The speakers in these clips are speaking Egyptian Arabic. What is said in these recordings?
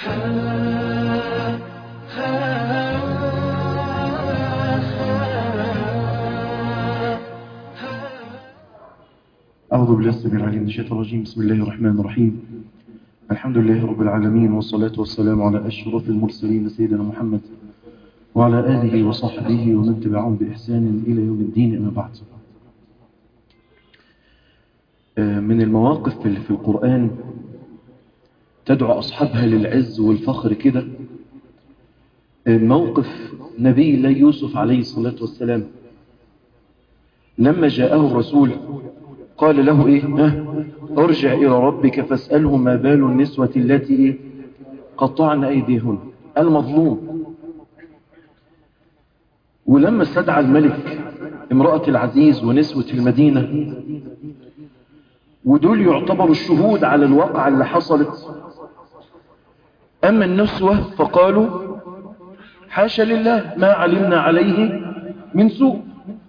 أعوذ بالله السميع العليم من الشيطان الرجيم بسم الله الرحمن الرحيم الحمد لله رب العالمين والصلاة والسلام على أشرف المرسلين سيدنا محمد وعلى آله وصحبه ومن تبعهم بإحسان إلى يوم الدين أما بعد من المواقف اللي في القرآن تدعو أصحابها للعز والفخر كده موقف نبي الله يوسف عليه الصلاة والسلام لما جاءه الرسول قال له ايه ها ارجع الى ربك فاسأله ما بال النسوة التي ايه قطعن ايديهن المظلوم ولما استدعى الملك امرأة العزيز ونسوة المدينة ودول يعتبروا الشهود على الواقع اللي حصلت اما النسوة فقالوا حاشا لله ما علمنا عليه من سوء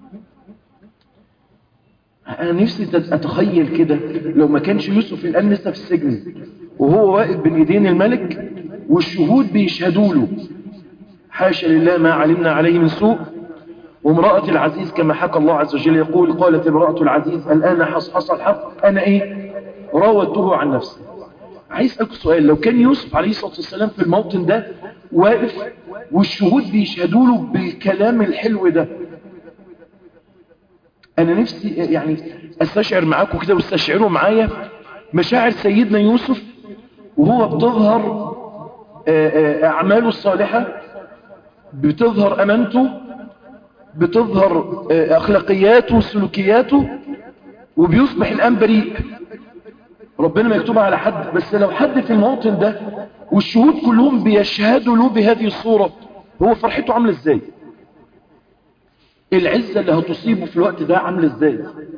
انا نفسي اتخيل كده لو ما كانش يوسف الان لسه في السجن وهو واقف بين ايدين الملك والشهود بيشهدوا له حاشا لله ما علمنا عليه من سوء وامرأة العزيز كما حكى الله عز وجل يقول قالت امرأة العزيز الآن حصحص الحق أنا إيه راودته عن نفسي عايز أسألك سؤال لو كان يوسف عليه الصلاة والسلام في الموطن ده واقف والشهود بيشهدوا له بالكلام الحلو ده انا نفسي يعني استشعر معاكم كده واستشعروا معايا مشاعر سيدنا يوسف وهو بتظهر اعماله الصالحة بتظهر امانته بتظهر اخلاقياته وسلوكياته وبيصبح الان بريء ربنا ما يكتبها على حد بس لو حد في الموطن ده والشهود كلهم بيشهدوا له بهذه الصورة هو فرحته عامله ازاي العزة اللي هتصيبه في الوقت ده عامله ازاي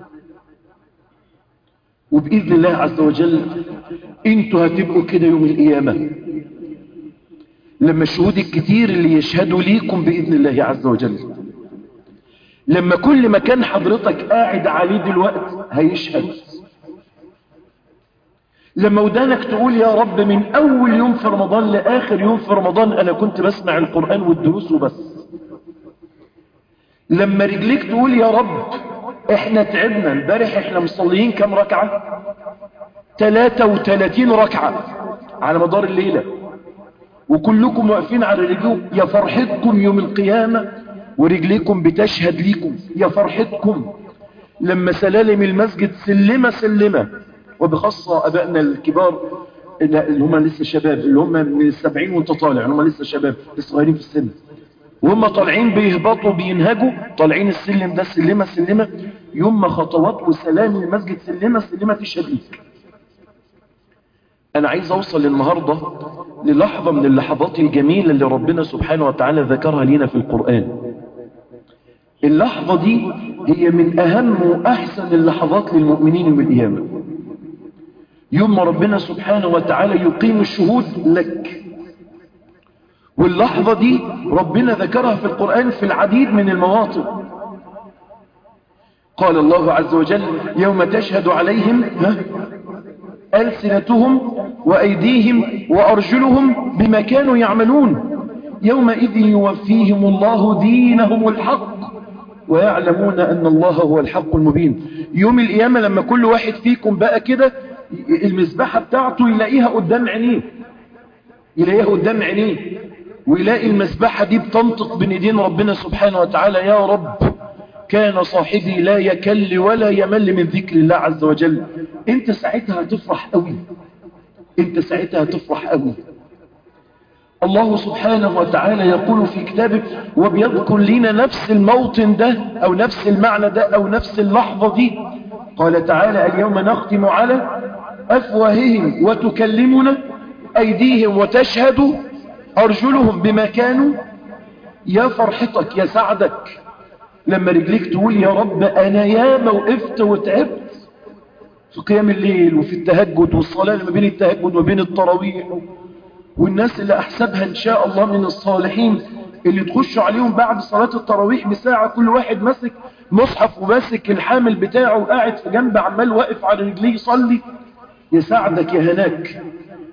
وبإذن الله عز وجل انتوا هتبقوا كده يوم القيامة لما الشهود الكتير اللي يشهدوا ليكم بإذن الله عز وجل لما كل مكان حضرتك قاعد عليه دلوقت هيشهد لما ودانك تقول يا رب من أول يوم في رمضان لآخر يوم في رمضان أنا كنت بسمع القرآن والدروس وبس لما رجليك تقول يا رب احنا تعبنا امبارح احنا مصليين كم ركعة 33 ركعة على مدار الليلة وكلكم واقفين على رجلكم يا فرحتكم يوم القيامة ورجليكم بتشهد ليكم يا فرحتكم لما سلالم المسجد سلمة سلمة وبخاصة أبائنا الكبار اللي هم لسه شباب اللي هم من السبعين وانت طالع اللي هم لسه شباب لسه صغيرين في السن وهم طالعين بيهبطوا بينهجوا طالعين السلم ده سلمة سلمة يوم ما خطوات وسلام المسجد سلمة سلمة تشهد ليك انا عايز اوصل النهاردة للحظة من اللحظات الجميلة اللي ربنا سبحانه وتعالى ذكرها لنا في القرآن اللحظة دي هي من اهم واحسن اللحظات للمؤمنين يوم القيامة يوم ما ربنا سبحانه وتعالى يقيم الشهود لك واللحظة دي ربنا ذكرها في القرآن في العديد من المواطن قال الله عز وجل يوم تشهد عليهم ألسنتهم وأيديهم وأرجلهم بما كانوا يعملون يومئذ يوفيهم الله دينهم الحق ويعلمون أن الله هو الحق المبين يوم القيامة لما كل واحد فيكم بقى كده المسبحة بتاعته يلاقيها قدام عينيه يلاقيها قدام عينيه ويلاقي المسبحة دي بتنطق بين ايدين ربنا سبحانه وتعالى يا رب كان صاحبي لا يكل ولا يمل من ذكر الله عز وجل انت ساعتها هتفرح قوي انت ساعتها هتفرح قوي الله سبحانه وتعالى يقول في كتابه وبيذكر لنا نفس الموطن ده او نفس المعنى ده او نفس اللحظة دي قال تعالى اليوم نختم على افواههم وتكلمنا ايديهم وتشهد أرجلهم بما كانوا يا فرحتك يا سعدك لما رجليك تقول يا رب أنا يا وقفت وتعبت في قيام الليل وفي التهجد والصلاة ما بين التهجد وما بين التراويح والناس اللي أحسبها إن شاء الله من الصالحين اللي تخشوا عليهم بعد صلاة التراويح بساعة كل واحد ماسك مصحف وماسك الحامل بتاعه وقاعد في جنب عمال واقف على رجليه يصلي يساعدك يا هناك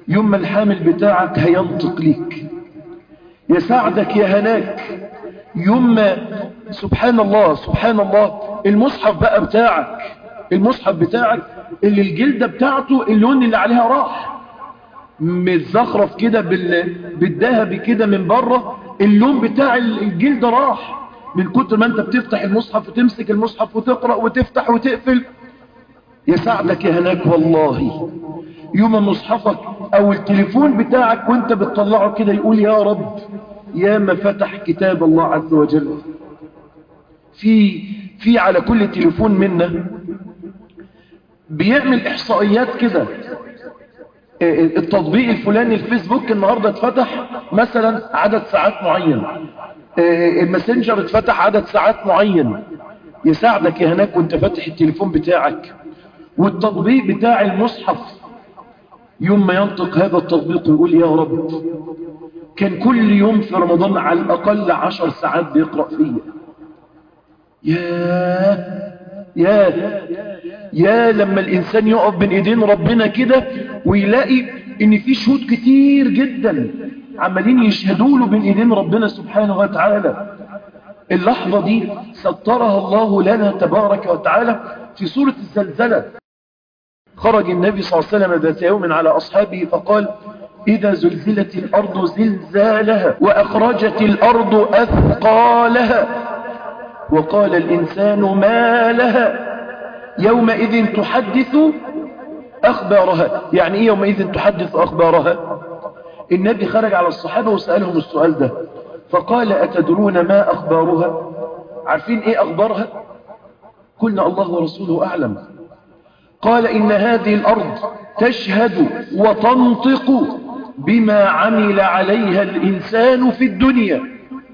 يوم ما الحامل بتاعك هينطق ليك يساعدك يا هناك يوم ما سبحان الله سبحان الله المصحف بقى بتاعك المصحف بتاعك اللي الجلدة بتاعته اللون اللي عليها راح متزخرف كده بال... بالذهبي كده من بره اللون بتاع الجلد راح من كتر ما انت بتفتح المصحف وتمسك المصحف وتقرأ وتفتح وتقفل يساعدك يا هناك والله يوم مصحفك او التليفون بتاعك وانت بتطلعه كده يقول يا رب يا ما فتح كتاب الله عز وجل في في على كل تليفون منا بيعمل احصائيات كده التطبيق الفلاني الفيسبوك النهاردة اتفتح مثلا عدد ساعات معين الماسنجر اتفتح عدد ساعات معين يساعدك يا هناك وانت فاتح التليفون بتاعك والتطبيق بتاع المصحف يوم ما ينطق هذا التطبيق ويقول يا رب كان كل يوم في رمضان على الأقل عشر ساعات بيقرأ فيا يا يا يا لما الإنسان يقف بين إيدين ربنا كده ويلاقي إن في شهود كتير جدا عمالين يشهدوا له بين إيدين ربنا سبحانه وتعالى اللحظة دي سطرها الله لنا تبارك وتعالى في سورة الزلزلة خرج النبي صلى الله عليه وسلم ذات يوم على أصحابه فقال إذا زلزلت الأرض زلزالها وأخرجت الأرض أثقالها وقال الإنسان ما لها يومئذ تحدث أخبارها يعني إيه يومئذ تحدث أخبارها النبي خرج على الصحابة وسألهم السؤال ده فقال أتدرون ما أخبارها عارفين إيه أخبارها قلنا الله ورسوله أعلم قال إن هذه الأرض تشهد وتنطق بما عمل عليها الإنسان في الدنيا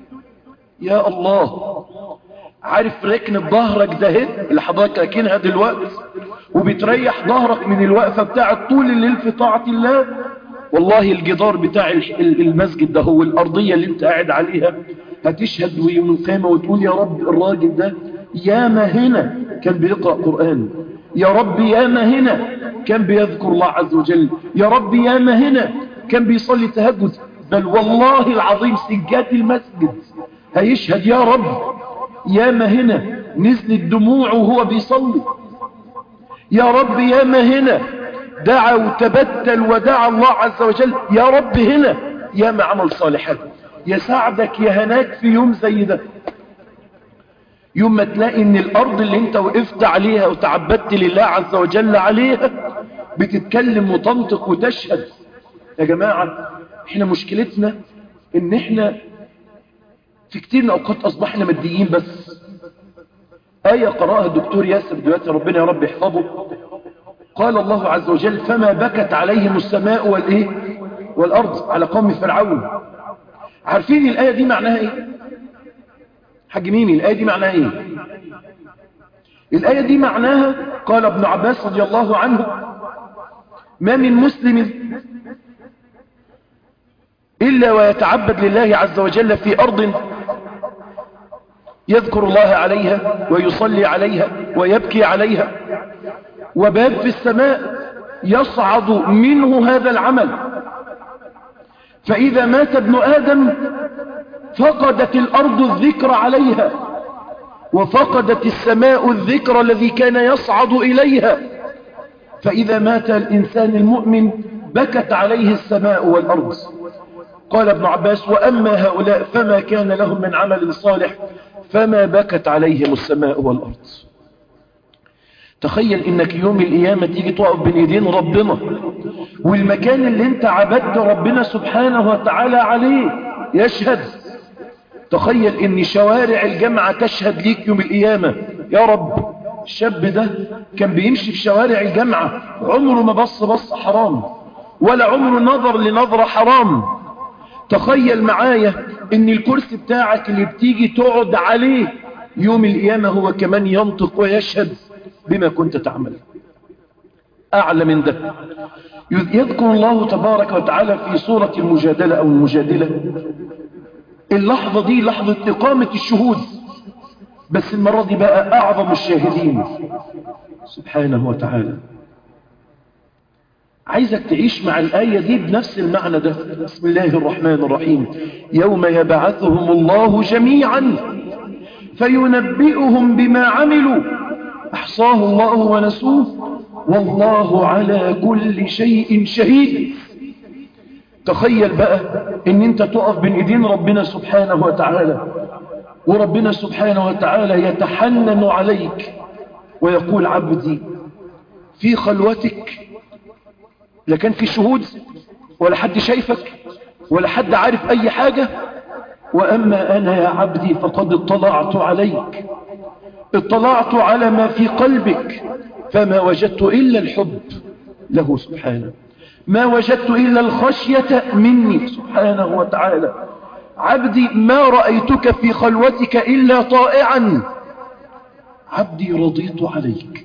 يا الله عارف ركن ظهرك ده اللي حضرتك راكنها دلوقتي وبتريح ظهرك من الوقفة بتاعت طول الليل في طاعة الله والله الجدار بتاع المسجد ده هو الأرضية اللي انت قاعد عليها هتشهد ويوم القيامة وتقول يا رب الراجل ده ياما هنا كان بيقرأ قرآن يا رب ياما هنا كان بيذكر الله عز وجل يا رب ياما هنا كان بيصلي تهجد بل والله العظيم سجاد المسجد هيشهد يا رب ياما هنا نزلت دموعه وهو بيصلي يا رب ياما هنا دعا وتبتل ودعا الله عز وجل يا رب هنا ياما عمل صالحات يساعدك يا هناك في يوم زي ده يوم ما تلاقي ان الارض اللي انت وقفت عليها وتعبدت لله عز وجل عليها بتتكلم وتنطق وتشهد يا جماعة احنا مشكلتنا ان احنا في كتير من اوقات اصبحنا ماديين بس آية قرأها الدكتور ياسر دلوقتي ربنا يا رب يحفظه قال الله عز وجل فما بكت عليهم السماء والايه والارض على قوم فرعون عارفين الآية دي معناها ايه حاج ميمي الآية دي معناها ايه الآية دي معناها قال ابن عباس رضي الله عنه ما من مسلم إلا ويتعبد لله عز وجل في أرض يذكر الله عليها ويصلي عليها ويبكي عليها وباب في السماء يصعد منه هذا العمل فإذا مات ابن آدم فقدت الأرض الذكر عليها وفقدت السماء الذكر الذي كان يصعد إليها فإذا مات الإنسان المؤمن بكت عليه السماء والأرض قال ابن عباس وأما هؤلاء فما كان لهم من عمل صالح فما بكت عليهم السماء والأرض تخيل انك يوم القيامة تيجي تقف بين ايدين ربنا والمكان اللي انت عبدت ربنا سبحانه وتعالى عليه يشهد تخيل ان شوارع الجامعة تشهد ليك يوم القيامة يا رب الشاب ده كان بيمشي في شوارع الجامعة عمره ما بص بص حرام ولا عمره نظر لنظرة حرام تخيل معايا ان الكرسي بتاعك اللي بتيجي تقعد عليه يوم القيامة هو كمان ينطق ويشهد بما كنت تعمل أعلى من ده يذكر الله تبارك وتعالى في سورة المجادلة أو المجادلة اللحظة دي لحظة إقامة الشهود بس المرة دي بقى أعظم الشاهدين سبحانه وتعالى عايزك تعيش مع الآية دي بنفس المعنى ده بسم الله الرحمن الرحيم يوم يبعثهم الله جميعا فينبئهم بما عملوا أحصاه الله ونسوه والله على كل شيء شهيد تخيل بقى ان انت تقف بين ايدين ربنا سبحانه وتعالى وربنا سبحانه وتعالى يتحنن عليك ويقول عبدي في خلوتك لا كان في شهود ولا حد شايفك ولا حد عارف اي حاجة واما انا يا عبدي فقد اطلعت عليك اطلعت على ما في قلبك فما وجدت الا الحب له سبحانه ما وجدت الا الخشية مني سبحانه وتعالى عبدي ما رأيتك في خلوتك الا طائعا عبدي رضيت عليك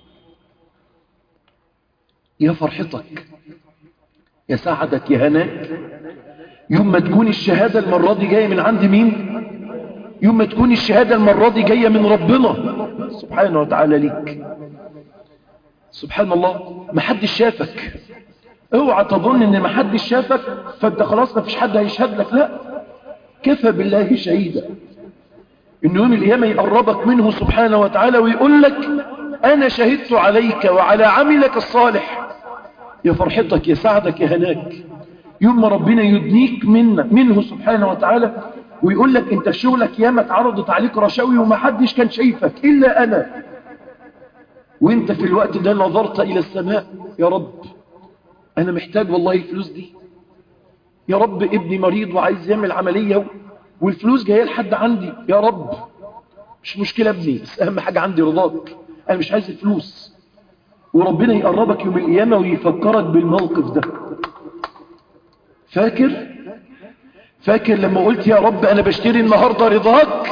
يا فرحتك يا سعدك يا هناك يوم ما تكون الشهادة المرة دي جاية من عند مين يوم ما تكون الشهادة المرة دي جاية من ربنا سبحانه وتعالى ليك سبحان الله ما حدش شافك اوعى تظن ان ما حدش شافك فانت خلاص ما فيش حد هيشهد لك لا كفى بالله شهيدا ان يوم القيامة يقربك منه سبحانه وتعالى ويقول لك انا شهدت عليك وعلى عملك الصالح يا فرحتك يا سعدك يا هناك يوم ما ربنا يدنيك منه, منه سبحانه وتعالى ويقول لك انت في شغلك ياما اتعرضت عليك رشاوي وما حدش كان شايفك الا انا وانت في الوقت ده نظرت الى السماء يا رب انا محتاج والله الفلوس دي يا رب ابني مريض وعايز يعمل عملية والفلوس جايه لحد عندي يا رب مش مشكلة ابني بس اهم حاجة عندي رضاك انا مش عايز الفلوس وربنا يقربك يوم القيامة ويفكرك بالموقف ده فاكر فاكر لما قلت يا رب انا بشتري النهاردة رضاك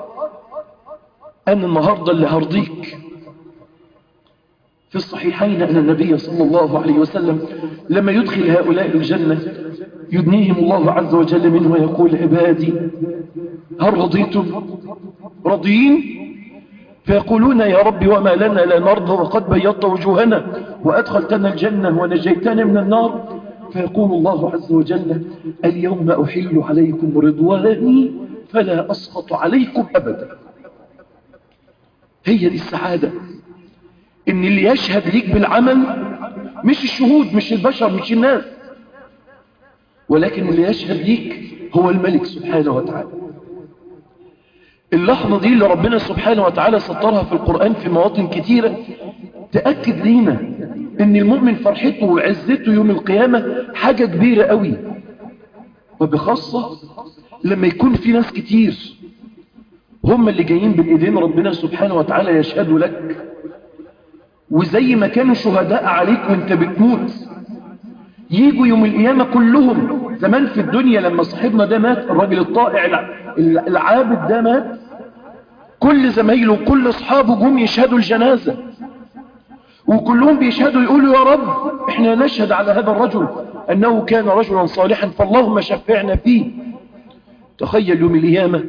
انا النهاردة اللي هرضيك في الصحيحين أن النبي صلى الله عليه وسلم لما يدخل هؤلاء الجنة يدنيهم الله عز وجل منه ويقول عبادي هل رضيتم رضيين فيقولون يا رب وما لنا لا نرضى وقد بيضت وجوهنا وأدخلتنا الجنة ونجيتنا من النار فيقول الله عز وجل اليوم أحل عليكم رضواني فلا أسخط عليكم أبدا هي دي السعادة ان اللي يشهد ليك بالعمل مش الشهود مش البشر مش الناس ولكن اللي يشهد ليك هو الملك سبحانه وتعالى اللحظة دي اللي ربنا سبحانه وتعالى سطرها في القرآن في مواطن كتيرة تأكد لينا ان المؤمن فرحته وعزته يوم القيامة حاجة كبيرة قوي وبخاصة لما يكون في ناس كتير هم اللي جايين بالايدين ربنا سبحانه وتعالى يشهدوا لك وزي ما كانوا شهداء عليك وانت بتموت يجوا يوم القيامة كلهم زمان في الدنيا لما صاحبنا ده مات الراجل الطائع العابد ده مات كل زمايله وكل اصحابه جم يشهدوا الجنازة وكلهم بيشهدوا يقولوا يا رب احنا نشهد على هذا الرجل انه كان رجلا صالحا فاللهم شفعنا فيه تخيل يوم القيامة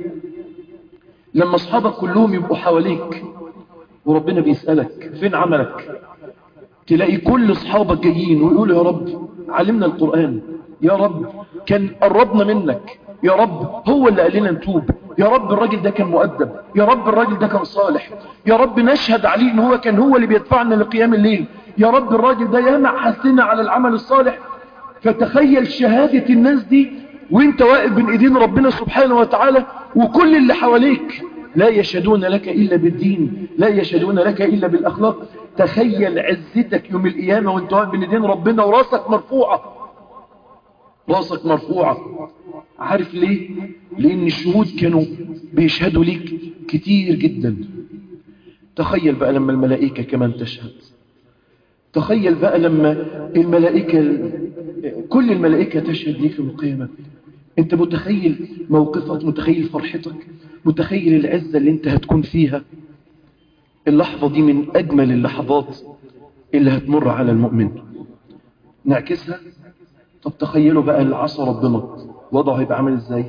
لما اصحابك كلهم يبقوا حواليك وربنا بيسألك فين عملك تلاقي كل اصحابك جايين ويقولوا يا رب علمنا القرآن يا رب كان قربنا منك يا رب هو اللي قال لنا نتوب يا رب الراجل ده كان مؤدب يا رب الراجل ده كان صالح يا رب نشهد عليه ان هو كان هو اللي بيدفعنا لقيام الليل يا رب الراجل ده ياما حسنا على العمل الصالح فتخيل شهادة الناس دي وانت واقف بين ايدين ربنا سبحانه وتعالى وكل اللي حواليك لا يشهدون لك إلا بالدين لا يشهدون لك إلا بالأخلاق تخيل عزتك يوم القيامة وانت واقف بين ايدين ربنا وراسك مرفوعة راسك مرفوعة عارف ليه لأن الشهود كانوا بيشهدوا ليك كتير جدا تخيل بقى لما الملائكة كمان تشهد تخيل بقى لما الملائكة كل الملائكة تشهد ليك يوم القيامة انت متخيل موقفك متخيل فرحتك متخيل العزة اللي انت هتكون فيها اللحظة دي من أجمل اللحظات اللي هتمر على المؤمن نعكسها طب تخيلوا بقى العصا ربنا وضعه يبقى عامل ازاي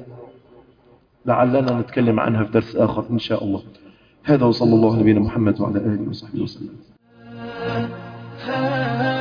لعلنا نتكلم عنها في درس آخر إن شاء الله هذا وصلى الله على نبينا محمد وعلى آله وصحبه وسلم